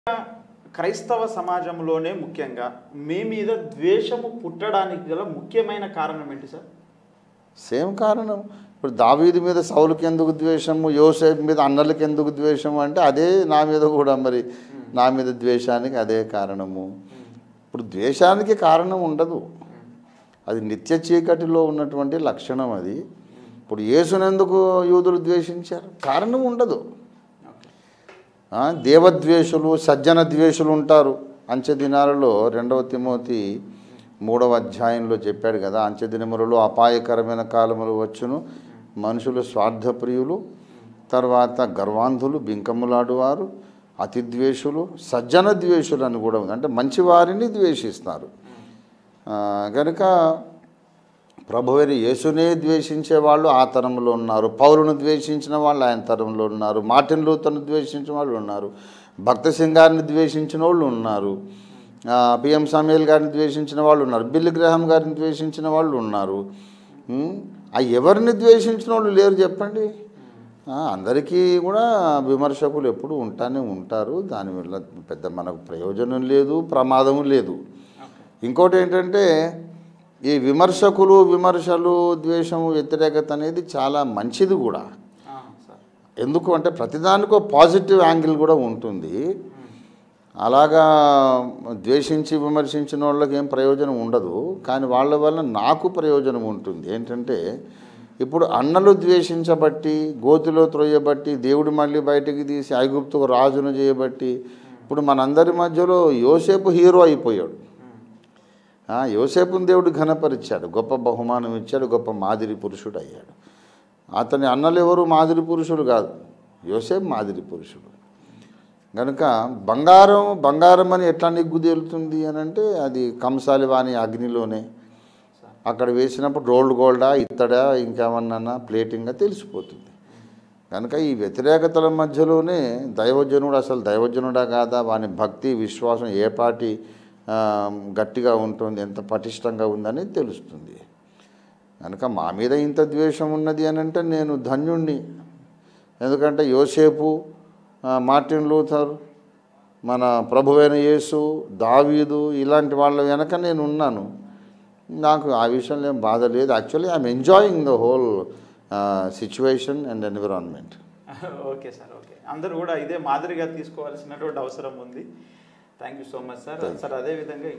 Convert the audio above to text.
క్రైస్తవ సమాజంలోనే ముఖ్యంగా మీ మీద ద్వేషము పుట్టడానికి గల ముఖ్యమైన కారణం ఏంటి సార్ సేమ్ కారణం ఇప్పుడు దావీది మీద సౌలుకి ఎందుకు ద్వేషము యోసేపు మీద అన్నలకి ఎందుకు ద్వేషము అంటే అదే నా మీద కూడా మరి నా మీద ద్వేషానికి అదే కారణము ఇప్పుడు ద్వేషానికి కారణం ఉండదు అది నిత్య చీకటిలో ఉన్నటువంటి లక్షణం అది ఇప్పుడు యేసునెందుకు యూదులు ద్వేషించారు కారణం ఉండదు ఆ, దేవద్వేషులు సజ్జన ద్వేషులు ఉంటారు అంచె దినాలలో రెండవ తిమోతి మూడవ అధ్యాయంలో చెప్పాడు కదా అంచె దినములలో అపాయకరమైన కాలములు వచ్చును మనుషులు స్వార్థప్రియులు తర్వాత గర్వాంధులు బింకములాడువారు అతిద్వేషులు సజ్జన ద్వేషులు అని కూడా ఉంది అంటే మంచివారిని ద్వేషిస్తారు ఆ, కనుక ప్రభువైన యేసునే ద్వేషించే వాళ్ళు ఆ తరంలో ఉన్నారు పౌరును ద్వేషించిన వాళ్ళు ఆయన తరంలో ఉన్నారు మార్టిన్ లూథర్ను ద్వేషించిన వాళ్ళు ఉన్నారు భక్త సింగారిని ద్వేషించిన వాళ్ళు ఉన్నారు పిఎం సమీల్ గారిని ద్వేషించిన వాళ్ళు ఉన్నారు బిల్ గ్రహం గారిని ద్వేషించిన వాళ్ళు ఉన్నారు ఉమ్, ఆ ఎవరిని ద్వేషించిన వాళ్ళు లేరు చెప్పండి ఆ, అందరికీ కూడా విమర్శకులు ఎప్పుడు ఉంటానే ఉంటారు దానివల్ల పెద్ద మనకు ప్రయోజనం లేదు ప్రమాదం లేదు ఇంకోటి ఏంటంటే ఈ విమర్శకులు విమర్శలు ద్వేషము వ్యతిరేకత అనేది చాలా మంచిది కూడా ఆ, సార్ ఎందుకు అంటే ప్రతిదానికో పాజిటివ్ యాంగిల్ కూడా ఉంటుంది అలాగా ద్వేషించి విమర్శించిన వాళ్ళకి ఏం ప్రయోజనం ఉండదు కానీ వాళ్ళ వల్ల నాకు ప్రయోజనం ఉంటుంది ఏంటంటే ఇప్పుడు అన్నలు ద్వేషించబట్టి గోతిలో త్రోయబట్టి దేవుడు మళ్ళీ బయటికి తీసి ఐగుప్తుకు రాజును చేయబట్టి ఇప్పుడు మనందరి మధ్యలో యోసేపు హీరో అయిపోయాడు ఆ, యోసేపుని దేవుడు ఘనపరిచాడు గొప్ప బహుమానం ఇచ్చాడు గొప్ప మాదిరి పురుషుడు అయ్యాడు అతని అన్నలు ఎవరు మాదిరి పురుషుడు కాదు యోసేపు మాదిరి పురుషుడు కనుక బంగారం బంగారం అని ఎట్లా నిగ్గు తేలుతుంది అని అంటే అది కంసాలి వాణి అగ్నిలోనే అక్కడ వేసినప్పుడు రోల్డ్ గోల్డా ఇత్తడా ఇంకేమన్నా ప్లేటింగా తెలిసిపోతుంది కనుక ఈ వ్యతిరేకతల మధ్యలోనే దైవజనుడు అసలు దైవజనుడా కాదా వాని భక్తి విశ్వాసం ఏ పాటి ఆ, గట్టిగా ఉంటుంది ఎంత పటిష్టంగా ఉందని తెలుస్తుంది కనుక మా మీద ఇంత ద్వేషం ఉన్నది అని అంటే నేను ధన్యుణ్ణి ఎందుకంటే యోసేపు ఆ, మార్టిన్ లూథర్ మన ప్రభువైన యేసు దావీదు ఇలాంటి వాళ్ళ వెనక నేను ఉన్నాను నాకు ఆ విషయంలో ఏం బాధ లేదు actually I'm enjoying the whole situation and environment okay sir okay అందరూ కూడా ఇదే మాదిరిగా తీసుకోవాల్సినటువంటి అవసరం ఉంది thank you so much sir sir అదేవిధంగా